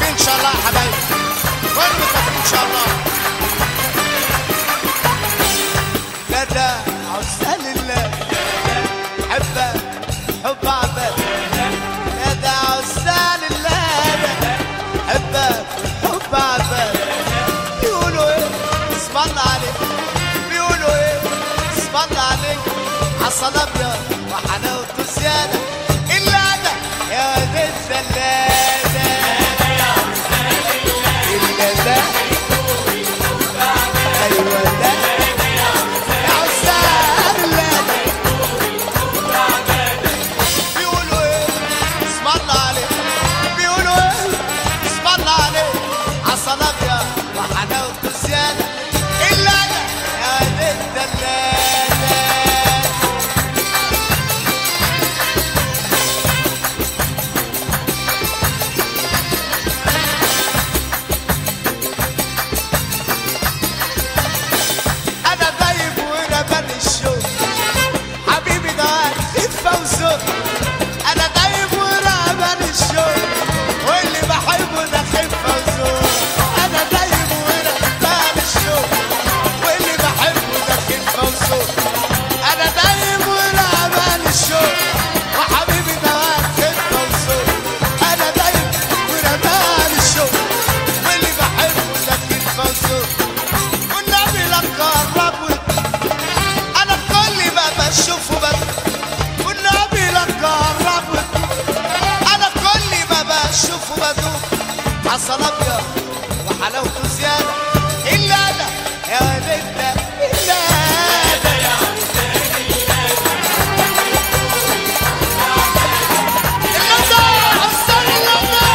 متكفين ان شاء الله يا حبايبي كله متكفين ان شاء الله لا ده عسال الله حبك حب عباد لا ده عسال الله حبك حب عباد بيقولوا ايه اسم الله عليك بيقولوا ايه اسم الله عليك عسل ابيض وحلاوته زياده الا انا يا ولد الزلاده الا ده ايوه ده يا عسال الله بيقولوا ايه اسم الله عليك بيقولوا ايه اسم الله عليك عسل ابيض وحلاوته زياده الا انا يا ولد الدلاله انا غايب ورمال الشوق حبيبي ده خفه وذوق انا غايب ورمال الشوق واللي بحبه ده خفه وذوق انا غايب ورمال الشوق واللي بحبه ده خفه وذوق انا غايب ورمال الشوق وحبيبي ده خفه وذوق انا غايب ورمال الشوق واللي بحبه ده خفه وذوق والنبي لك قرب انا كل ما بشوفه بس والنبي لك قرب انا كل ما بشوفه بدوب عسل ابيض وحلاوته زياده الا انا يا ولد ده الا انا إلا ده، عسل إلا ده.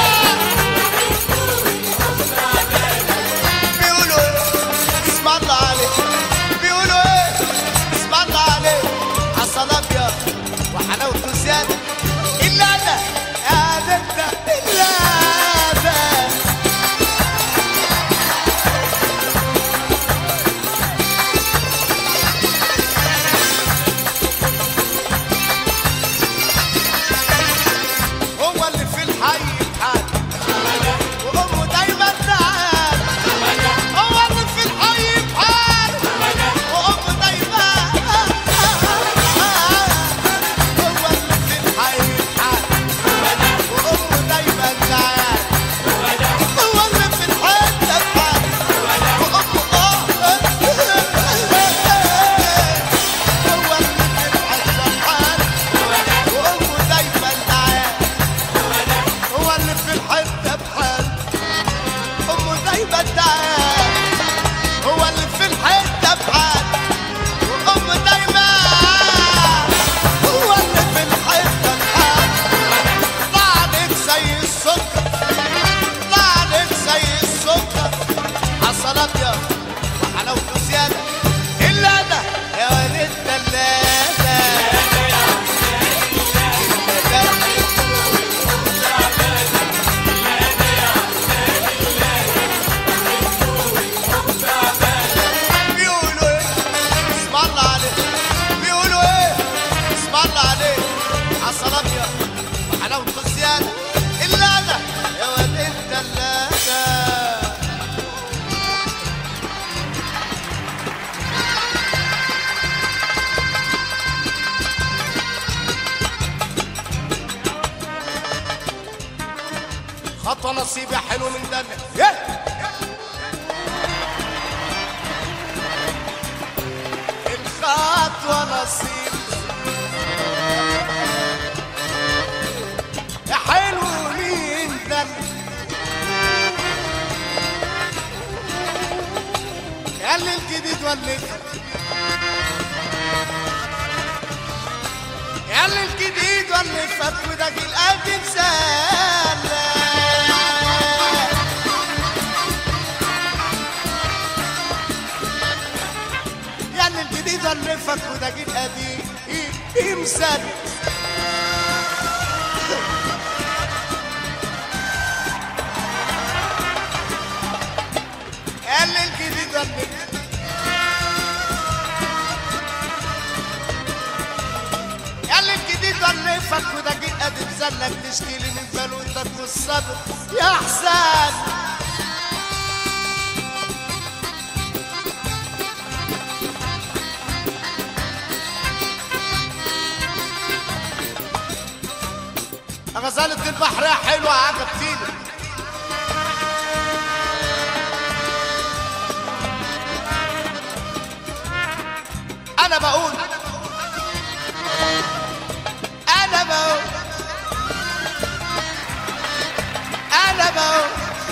بيقولوا ايه اسم الله عليك بيقولوا ايه اسم الله عليك عسل ابيض وحلاوته زياده الا انا يا بنت الا انا هو اللي في الحي حال وامه دايما تعال هو اللي في الحي بحال وامه دايما هو اللي في الحي بحال وامه دايما تعال هو اللي في الحته بحال وامه اه هو اللي في الحته بحال وامه دايما تعال هو اللي في الحته بحال امه دايما تعال هو اللي في الحته بحال وامه دايما هو اللي في الحته بحال طعنك زي السكر طعنك زي السكر عسل ابيض وحلاوته زياده الا انا يا ولد الثلاثه بيقولوا ايه اسم الله عليك بيقولوا ايه اسم الله عليك عسل ابيض وحلاوته زياده الا انا يا واد الثلاثه خطوه نصيب يا حلو من دمك yeah. الخطوة نصيب يا حلو مين ده يا اللي الجديد ولفت يا اللي الجديد ولفت وده جيل قديم سالك يعني الجديد الفك وده جيل قديم يمثل قال الجديد الفك قال الجديد الفك وده جيل قديم زلك تشكيلي من بلوتك والصبر يا حسام البحر يا حلوة عجبتيني انا بقول انا بقول انا بقول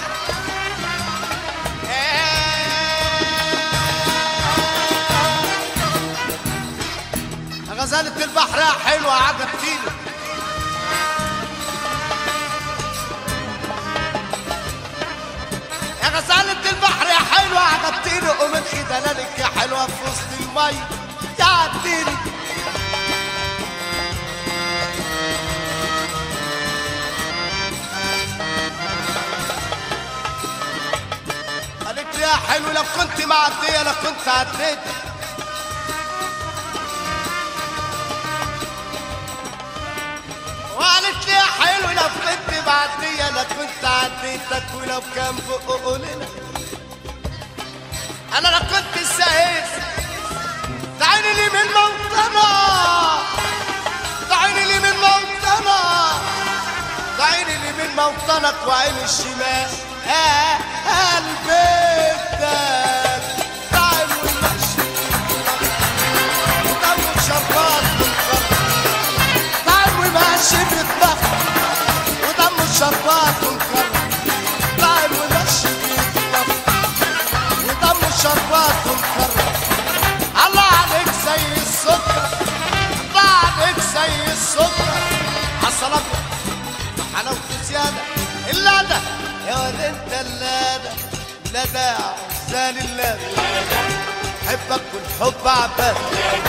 آه. غزالة البحر يا حلوة عجبتيني يا غزالة البحر يا حلوة عجبتيني ومن خدلانك يا حلوة في وسط المي تعديني قالت لي يا حلو لو كنت معدية لو كنت عديت وقالت لي يا حلو لو كنت معدية لو كنت عديتك ولو كان بقولنا انا لو كنت سهيت تعيني لي من موطنا تعيني لي من موطنا تعيني لي من موطنك وعين الشمال آه قلبتك تعال ونمشي ودم شربات ونكرر تعال ونمشي بيتنفخ ودم الشربات ونكرر تعال ونمشي بيتنفخ ودم الشربات ونكرر الله عليك زي السكر الله عليك زي السكر عسل ابيض حلاوته زياده الا ده يا ولد انت اللاده لاده عزال اللاده حبك والحب عباد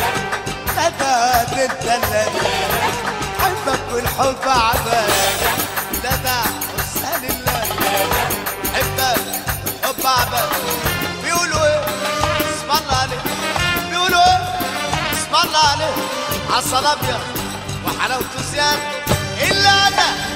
لاده انت اللاده حبك والحب عباد لاده عزال اللاده حبك والحب عباد بيقولوا ايه اسم الله عليك بيقولوا ايه اسم الله عليك عسل ابيض وحلاوته زياده الا ده